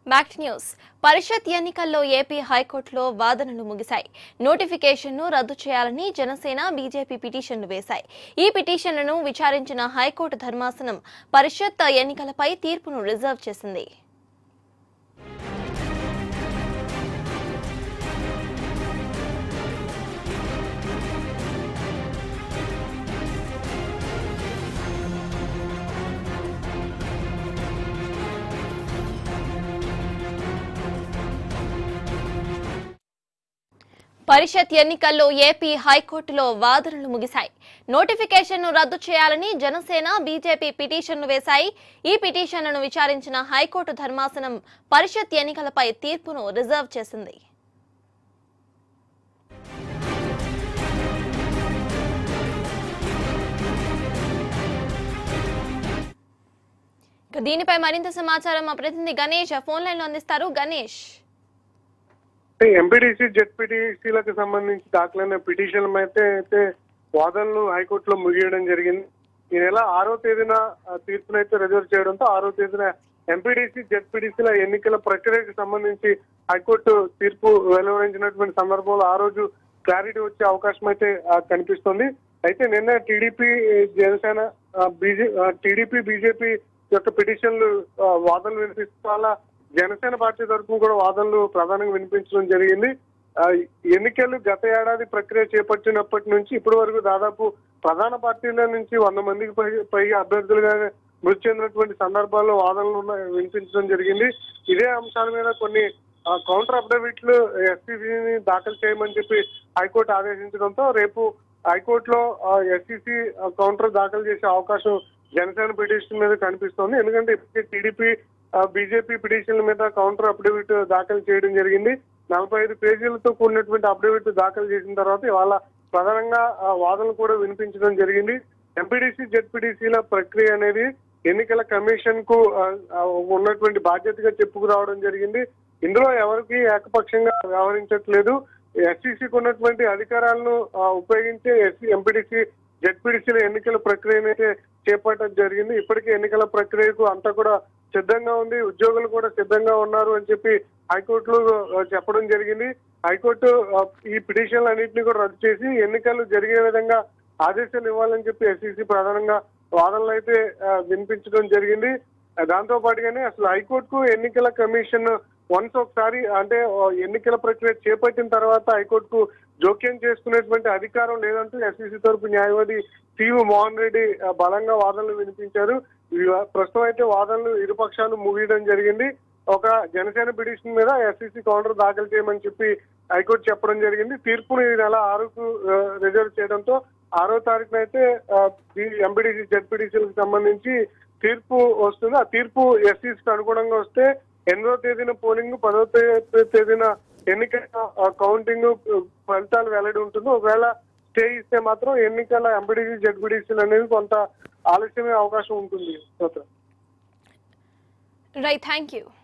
మ్యాక్ట్ news పరిషత్ ఎన్నికల్లో AP హైకోర్టులో వాదనలు ముగిశాయి నోటిఫికేషన్ను రద్దు చేయాలని జనసేన బీజేపీ పిటిషన్లు వేశాయి ఈ పిటిషన్లను విచారించిన హైకోర్టు ధర్మాసనం పరిషత్ ఎన్నికలపై తీర్పును రిజర్వ్ చేసింది పరిషత్ ఎన్నికల్లో ఏపీ హైకోర్టులో వాదనలు ముగిశాయి నోటిఫికేషన్ను రద్దు చేయాలని జనసేన బీజేపీ పిటిషన్లు వేశాయి ఈ పిటిషన్లను విచారించిన హైకోర్టు ధర్మాసనం పరిషత్ ఎన్నికలపై తీర్పును రిజర్వ్ చేసింది ఇక దీనిపై మరింత సమాచారం మా ప్రతినిధి గణేష్ ఫోన్ లైన్ లో అందిస్తారు గణేష్ ఎంపీటీసీ జెడ్పీటీసీలకు సంబంధించి దాఖలైన పిటిషన్ అయితే అయితే వాదనలు హైకోర్టులో ముగియడం జరిగింది ఈ నెల ఆరో తేదీన ఆ, తీర్పునైతే రిజర్వ్ చేయడంతో ఆరో తేదీన ఎంపీటీసీ జెడ్పీటీసీల ఎన్నికల ప్రక్రియకు సంబంధించి హైకోర్టు తీర్పు వెలువరించినటువంటి సందర్భంలో ఆ రోజు క్లారిటీ వచ్చే అవకాశం అయితే ఆ, కనిపిస్తుంది అయితే నిన్న టీడీపీ జనసేన బీజే టీడీపీ బీజేపీ యొక్క పిటిషన్లు ఆ, వాదనలు వినిపిస్తూ వాళ్ళ జనసేన పార్టీ తరఫున కూడా వాదనలు ప్రధానంగా వినిపించడం జరిగింది ఆ, ఎన్నికలు గత ఏడాది ప్రక్రియ చేపట్టినప్పటి నుంచి ఇప్పటి వరకు దాదాపు ప్రధాన పార్టీల నుంచి వంద మందికి పై- పైగా అభ్యర్థులుగా మృతి చెందినటువంటి సందర్భాల్లో వాదనలు ఉన్న- వినిపించడం జరిగింది ఇదే అంశాల మీద కొన్ని ఆ, కౌంటర్ అఫిడవిట్లు ఎస్సీసీని దాఖలు చేయమని చెప్పి హైకోర్టు ఆదేశించడంతో రేపు హైకోర్టులో ఎస్సీసీ కౌంటర్ దాఖలు చేసే అవకాశం జనసేన పిటిషన్ మీద కనిపిస్తోంది ఎందుకంటే ఇప్పటికే టీడీపీ బీజేపీ పిటిషన్ల మీద కౌంటర్ అఫిడవిట్ దాఖలు చేయడం జరిగింది నలభై ఐదు పేజీలతో కూడినటువంటి అఫిడవిట్ దాఖలు చేసిన తర్వాత ఇవాళ ప్రధానంగా ఆ, వాదనలు కూడా వినిపించడం జరిగింది ఎంపీడీసీ జెడ్పీడీసీల ప్రక్రియ అనేది ఎన్నికల కమిషన్ కు ఆ, ఆ, ఉన్నటువంటి బాధ్యతగా చెప్పుకురావడం జరిగింది ఇందులో ఎవరికి ఏకపక్షంగా వ్యవహరించట్లేదు ఎస్సీసీకి ఉన్నటువంటి అధికారాలను ఆ, ఉపయోగించి ఎస్సీ ఎంపీడీసీ జెడ్పీడీసీల ఎన్నికల ప్రక్రియను అయితే చేపట్టడం జరిగింది ఇప్పటికే ఎన్నికల ప్రక్రియకు అంతా కూడా సిద్ధంగా ఉంది ఉద్యోగులు కూడా సిద్ధంగా ఉన్నారు అని చెప్పి హైకోర్టులో ఆ, చెప్పడం జరిగింది హైకోర్టు ఆ, ఈ పిటిషన్లు అన్నింటినీ కూడా రద్దు చేసి ఎన్నికలు జరిగే విధంగా ఆదేశాలు ఇవ్వాలని చెప్పి ఎస్సీసీ ప్రధానంగా వాదనలు అయితే ఆ, వినిపించడం జరిగింది ఆ, దాంతో పాటుగానే అసలు హైకోర్టుకు ఎన్నికల కమిషన్ వన్స్ ఒకసారి అంటే ఆ, ఎన్నికల ప్రక్రియ చేపట్టిన తర్వాత హైకోర్టుకు జోక్యం చేసుకునేటువంటి అధికారం లేదంటూ ఎస్సీసీ తరపు న్యాయవాది సివి మోహన్ రెడ్డి ఆ, బలంగా వాదనలు వినిపించారు ఈ వా- ప్రస్తుతం అయితే వాదనలు ఇరుపక్షాలు ముగియడం జరిగింది ఒక జనసేన పిటిషన్ మీద ఎస్సీసీ కౌంటర్ దాఖలు చేయమని చెప్పి హైకోర్టు చెప్పడం జరిగింది తీర్పును ఈ నెల ఆరుకు ఆ, రిజర్వ్ చేయడంతో ఆరో తారీఖున అయితే ఎంపీడీసీ జెడ్పీడీసీలకు సంబంధించి తీర్పు వస్తుంది ఆ తీర్పు ఎస్సీసీకి అనుగుణంగా వస్తే ఎనిమిదో తేదీన పోలింగ్ పదో తే- తేదీన ఎన్నికల ఆ, కౌంటింగ్ ఆ, ఫలితాలు వెల్లడి ఉంటుంది ఒకవేళ స్టే ఇస్తే మాత్రం ఎన్నికల ఎంపీడీసీ జెడ్పీడీసీలు అనేది కొంత ఆలస్యమే అవకాశం ఉంటుంది రైట్ థ్యాంక్ యూ